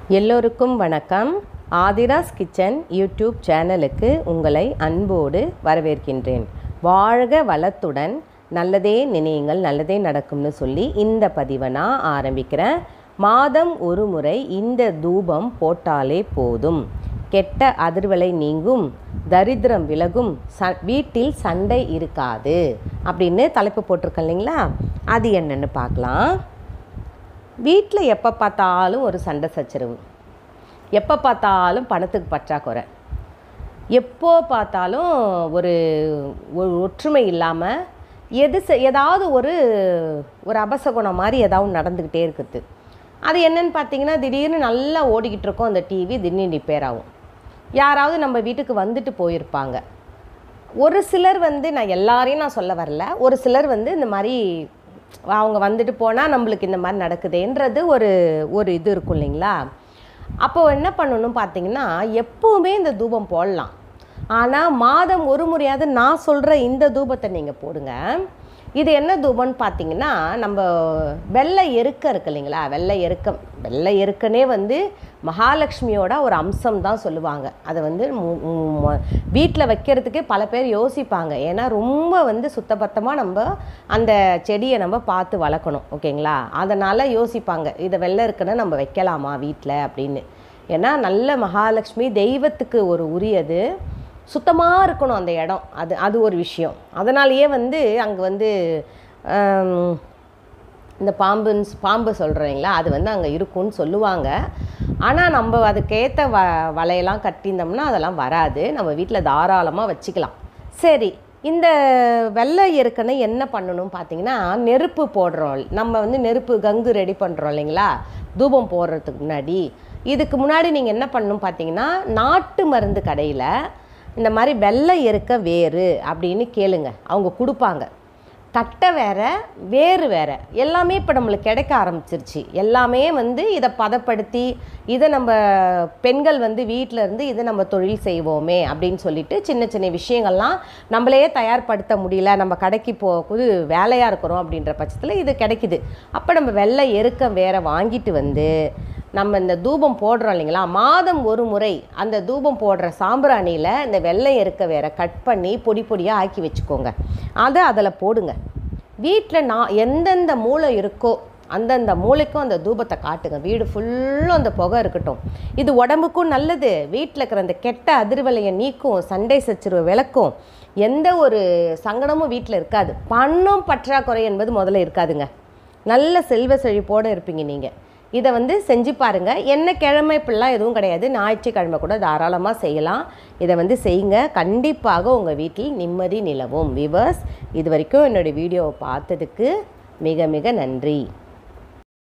எல்லோருக்கும் வணக்கம் Aadhira's kitchen YouTube சேனலுக்கு உங்களை அன்போடு வரவேற்கின்றேன் வாழ்க வளத்துடன் நல்லதே நினையுங்கள் நல்லதே நடக்கும்னு சொல்லி இந்த பதிவை நான் ஆரம்பிக்கிறேன் மாதம் ஒரு முறை இந்த தூபம் போட்டாலே போதும் கெட்ட அதிர்வலை நீங்கும் தரித்திரம் விலகும் ச வீட்டில் சண்டை இருக்காது அப்படின்னு தலைப்பு போட்டிருக்கேன் இல்லைங்களா அது என்னன்னு பார்க்கலாம் வீட்டில் எப்போ பார்த்தாலும் ஒரு சண்டை சச்சரவு எப்போ பார்த்தாலும் பணத்துக்கு பற்றாக்குறை எப்போ பார்த்தாலும் ஒரு ஒரு ஒற்றுமை இல்லாமல் எது செ- ஏதாவது ஒரு ஒரு அபசகுணம் மாதிரி ஏதாவது நடந்துக்கிட்டே இருக்குது அது என்னன்னு பார்த்தீங்கன்னா திடீர்னு நல்லா ஓடிக்கிட்டு இருக்கோம் அந்த டிவி திடீர்னு ரிப்பேர் ஆகும் யாராவது நம்ம வீட்டுக்கு வந்துட்டு போயிருப்பாங்க ஒரு சிலர் வந்து நான் எல்லாரையும் நான் சொல்ல வரல ஒரு சிலர் வந்து இந்த மாதிரி அவங்க வந்துட்டு போனால் நம்மளுக்கு இந்த மாதிரி நடக்குதேன்றது ஒரு ஒரு இது இருக்கும் இல்லைங்களா அப்போ என்ன பண்ணணும் பார்த்தீங்கன்னா எப்போவுமே இந்த தூபம் போடலாம் ஆனால் மாதம் ஒரு முறையாவது நான் சொல்கிற இந்த தூபத்தை நீங்கள் போடுங்க இது என்ன தூபம்னு பார்த்தீங்கன்னா நம்ம வெள்ளை எருக்க இருக்கு இல்லைங்களா வெள்ளை எருக்கம் வெள்ளை எருக்கனே வந்து மகாலட்சுமியோட ஒரு அம்சம் தான் சொல்லுவாங்க அதை வந்து வீட்டில் வைக்கிறதுக்கே பல பேர் யோசிப்பாங்க ஏன்னா ரொம்ப வந்து சுத்தபத்தமாக நம்ம அந்த செடியை நம்ம பார்த்து வளர்க்கணும் ஓகேங்களா அதனால் யோசிப்பாங்க இதை வெள்ளை இருக்குன்னு நம்ம வைக்கலாமா வீட்டில் அப்படின்னு ஏன்னா நல்ல மகாலட்சுமி தெய்வத்துக்கு ஒரு உரியது சுத்தமாக இருக்கணும் அந்த இடம் அது அது ஒரு விஷயம் அதனாலேயே வந்து அங்கே வந்து ஆம், இந்த பாம்புன்னு பாம்பு சொல்கிறீங்களா அது வந்து அங்கே இருக்கும்னு சொல்லுவாங்க ஆனால் நம்ம அதுக்கேற்ற வ வலையெல்லாம் கட்டியிருந்தோம்னா அதெல்லாம் வராது நம்ம வீட்டில் தாராளமாக வச்சுக்கலாம் சரி இந்த வெள்ளை எருக்கனை என்ன பண்ணணும் பார்த்தீங்கன்னா நெருப்பு போடுறோம் நம்ம வந்து நெருப்பு கங்கு ரெடி பண்ணுறோம் இல்லைங்களா தூபம் போடுறதுக்கு முன்னாடி இதுக்கு முன்னாடி நீங்கள் என்ன பண்ணணும் பார்த்தீங்கன்னா நாட்டு மருந்து கடையில் இந்த மாதிரி வெள்ளை எருக்க வேறு அப்படின்னு கேளுங்க அவங்க கொடுப்பாங்க கட்டை வேற வேறு வேற எல்லாமே இப்போ நம்மளுக்கு கிடைக்க ஆரம்பிச்சிருச்சு எல்லாமே வந்து இதை பதப்படுத்தி இதை நம்ம பெண்கள் வந்து வீட்டில் இருந்து இதை நம்ம தொழில் செய்வோமே அப்படின்னு சொல்லிட்டு சின்ன சின்ன விஷயங்கள்லாம் நம்மளே தயார்படுத்த முடியல நம்ம கடைக்கு போகுது வேலையாக இருக்கிறோம் அப்படின்ற பட்சத்தில் இது கிடைக்குது அப்போ நம்ம வெள்ளை எருக்கம் வேற வாங்கிட்டு வந்து நம்ம இந்த தூபம் போடுறோம் இல்லைங்களா மாதம் ஒரு முறை அந்த தூபம் போடுற சாம்பிராணியில் இந்த வெள்ளை எருக்க வேற கட் பண்ணி பொடி பொடியாக ஆக்கி வச்சுக்கோங்க அதை அதில் போடுங்க வீட்டில் நான் எந்தெந்த மூளை இருக்கோ அந்தந்த மூளைக்கும் அந்த தூபத்தை காட்டுங்க வீடு ஃபுல்லும் அந்த புகை இருக்கட்டும் இது உடம்புக்கும் நல்லது வீட்டில் இருக்கிற அந்த கெட்ட அதிர்வலையை நீக்கும் சண்டை சச்சரவு விளக்கும் எந்த ஒரு சங்கடமும் வீட்டில் இருக்காது பணம் பற்றாக்குறை என்பது முதல்ல இருக்காதுங்க நல்ல செல்வ செழிப்போடு இருப்பீங்க நீங்கள் இதை வந்து செஞ்சு பாருங்கள் என்ன கிழமை இப்படிலாம் எதுவும் கிடையாது ஞாயிற்றுக்கிழமை கூட தாராளமாக செய்யலாம் இதை வந்து செய்யுங்க கண்டிப்பாக உங்கள் வீட்டில் நிம்மதி நிலவும் விவர்ஸ் இது வரைக்கும் என்னுடைய வீடியோவை பார்த்ததுக்கு மிக மிக நன்றி